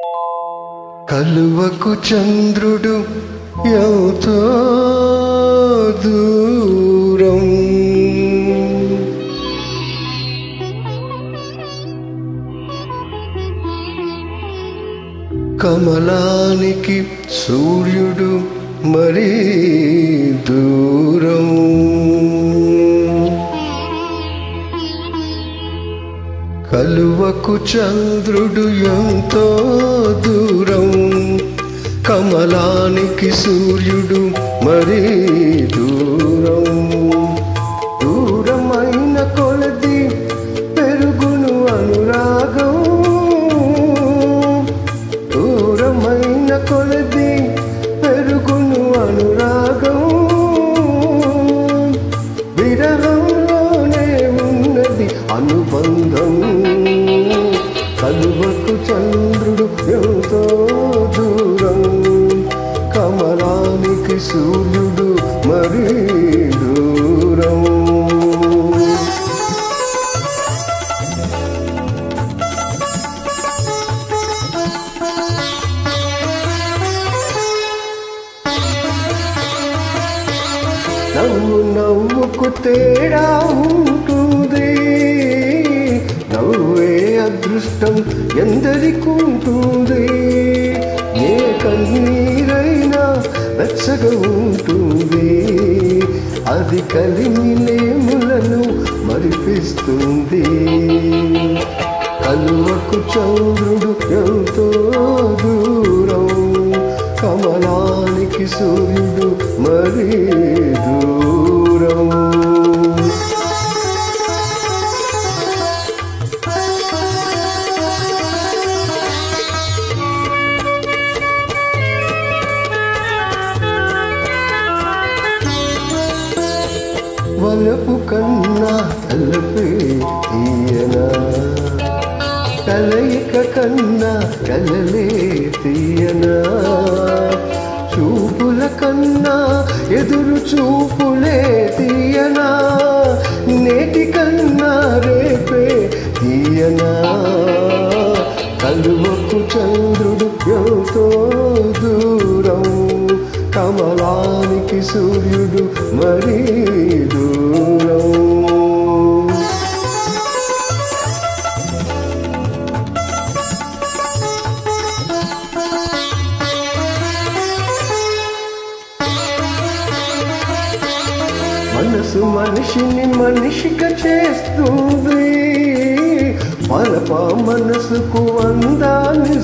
కలువకు చంద్రుడు ఎంతో దూరం కమలానికి సూర్యుడు మరీ దూరం కలువకు చంద్రుడు ఎంతో దూరం కమలానికి సూర్యుడు మరీ దూరం దూరమైన కొలది పెరుగును అనురాగం దూరమైన కొలది పెరుగును అనురాగం విరహంలోనే ఉన్నది అనుబంధం కలువకు చంద్రుడు ఎంతో దూరం కమలానికి సూర్యుడు మరీ దూరం నవ్వు నవ్వుకు తేడా ఉంటుంది నవ్వే అదృష్టం ఎందరికుంటుంది ఏ కన్నీరైనా వెచ్చగా ఉంటుంది అది కలిమిలేములను మరిపిస్తుంది కలువకు చంద్రుడు ఎంతో దూరం కమలానికి సూర్యుడు మరీ దూరం వలపు కన్నా తలపే తీయనా కలయిక కన్నా కలలే తీయనా చూపుల కన్నా ఎదురు చూపులే తీయనా నేటి కన్నా రేపే తీయనా కలువకు చంద్రుడు ఎంతో దూరం కమలానికి సూర్యుడు మరీ దూరం మనసు మనిషిని మనిషిగా చేస్తుంది పరప మనసుకు అందాన్ని